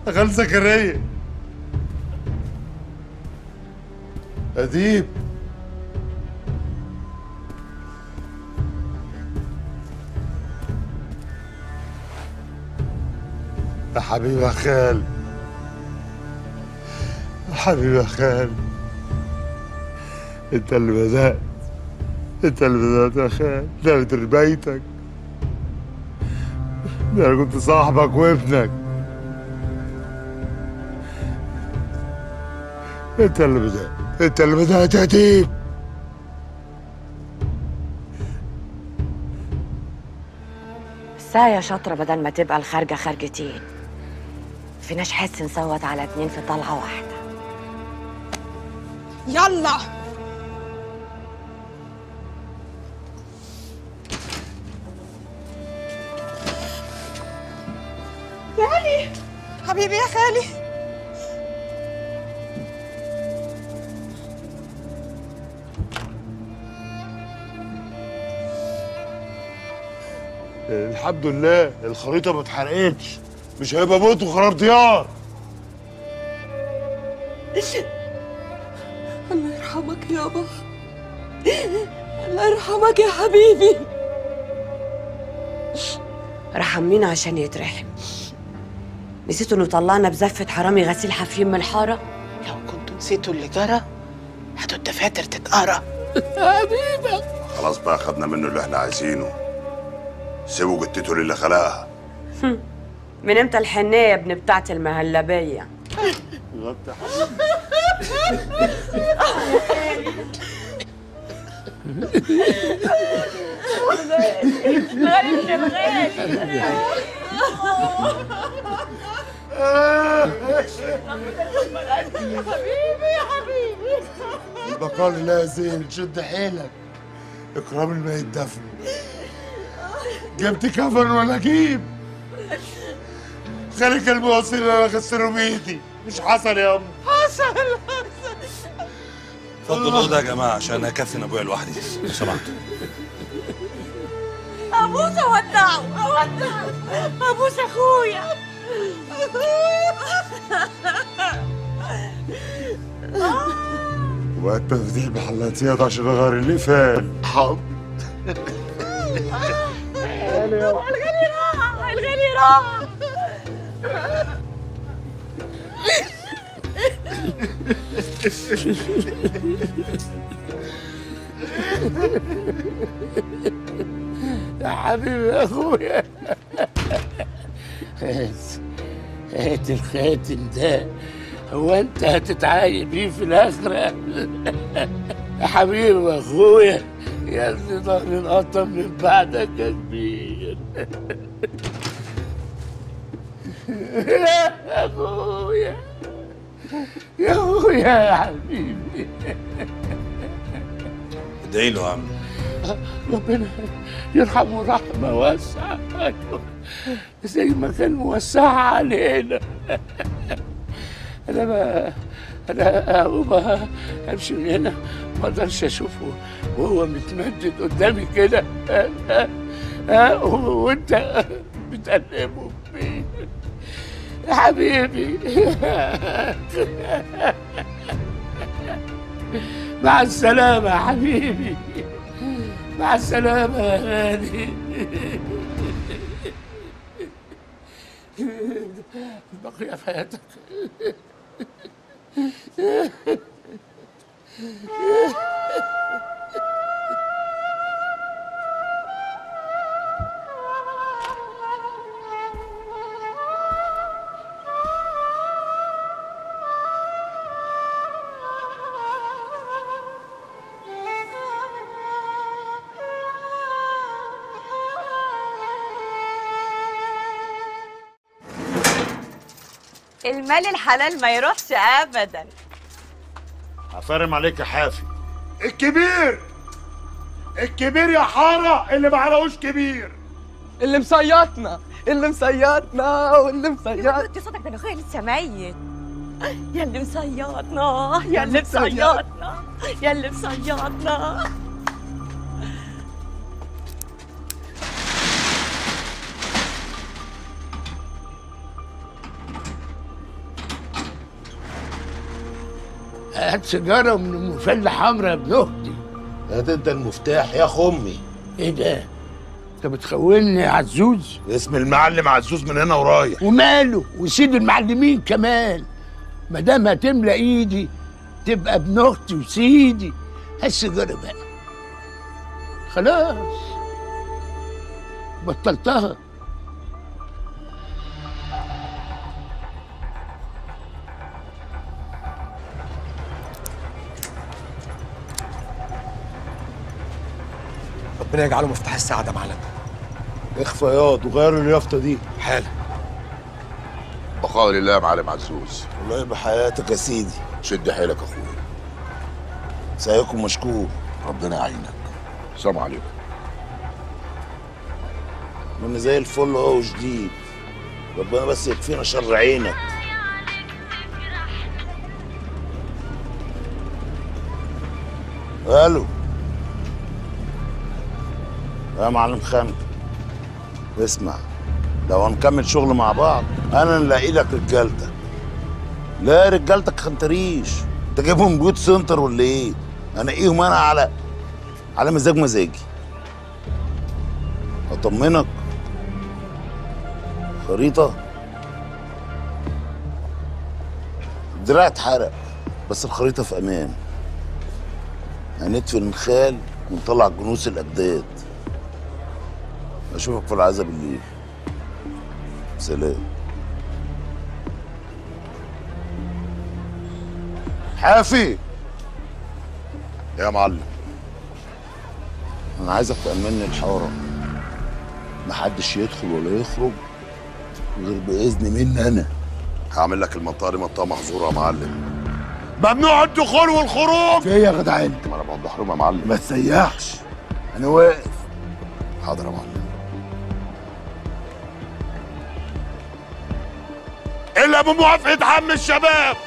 خال زكريا أديب يا حبيبي يا خال يا حبيبي يا خال انت اللي بدأت انت اللي بدأت يا خال ده انا تربيتك ده انا كنت صاحبك وابنك انت اللي بدأت انت اللي بدأت يا ديب سايا شاطرة بدل ما تبقى الخارجة خارجتين فيناش حس نصوت على اتنين في طلعة واحدة يلا يا علي حبيبي يا خالي الحمد لله الخريطة ما اتحرقتش مش هيبقى موت وخراب ديار الله يرحمك يابا الله يرحمك يا حبيبي رحم مين عشان يترحم نسيتوا انه طلعنا بزفة حرامي غسيل حفيم من الحارة لو كنتوا نسيتوا اللي جرى هاتوا الدفاتر تتقرا خلاص بقى خدنا منه اللي احنا عايزينه سيبوا جتته للي خلقها من امتى الحنية يا ابن بتاعة المهلبية البقاء لله زين شد حيلك اكرام الميت دفن جبت كفن ولا اجيب خليك المواصل اللي انا اخسره بايدي مش حصل يا ام اتفضلوا خدها يا جماعه عشان اكفن ابويا لوحدي لو سمحتوا ابوس اودعه اودعه ابوس اخويا وقت تفتيح محلاتيات عشان اغير الاقفال حاضر الغالي راح الغالي راح يا حبيبي يا اخويا هات هات الخاتم ده هو انت هتتعايب بيه في الاخره يا حبيبي يا اخويا يا ابني ضهري انقطم من بعدك يا كبير يا اخويا يا اخويا يا حبيبي ادعي له يا عم ربنا يرحمه رحمة واسعة أيوة. زي ما كان موسعة علينا أنا ما أنا هقوم أمشي من هنا ما أقدرش أشوفه وهو متمدد قدامي كده ها وأنت بتقلبه فيه يا حبيبي مع السلامة يا حبيبي مع السلامة يا غالي بقي حياتك المال الحلال ما يروحش ابدا هفرم عليك يا حافي الكبير الكبير يا حارة اللي ما عليهوش كبير اللي مصيطنا اللي مصيطنا واللي مصيط انت صوتك ده اخويا لسه ميت يا اللي مصيطنا يا اللي مصيطنا يا اللي مصيطنا هات سيجاره من ام فله حمراء يا ابن اختي هات انت المفتاح يا خمي ايه ده انت بتخوني يا عزوز اسم المعلم عزوز من هنا ورايح وماله وسيد المعلمين كمان ما دام هتملى ايدي تبقى ابن اختي وسيدي هات سيجاره بقى خلاص بطلتها ربنا يجعله مفتاح السعاده معانا اخفى ياض وغيروا اليافطه دي حالا بقاء لله يا معلم عزوز والله بحياتك يا سيدي شد حيلك اخويا سعيكم مشكور ربنا يعينك سلام عليكم من زي الفل اهو جديد ربنا بس يكفينا شر عينك الو يا معلم خالد اسمع لو هنكمل شغل مع بعض انا نلاقي لك رجالتك لا رجالتك خنتريش انت جايبهم بيوت سنتر ولا ايه انقيهم انا على على مزاج مزاجي اطمنك خريطة الدراع اتحرق بس الخريطة في أمان هندفن الخال ونطلع جنوس الأجداد أشوفك في العزا بالليل سلام حافي يا معلم أنا عايزك تأمني الحارة محدش يدخل ولا يخرج غير بإذن مني أنا هعمل لك المنطقه دي منطقه محظوره يا معلم ممنوع الدخول والخروج في إيه يا جدعان ما انا بوضح لهم يا معلم ما تسيحش أنا واقف حاضر يا معلم الا بموافقه عم الشباب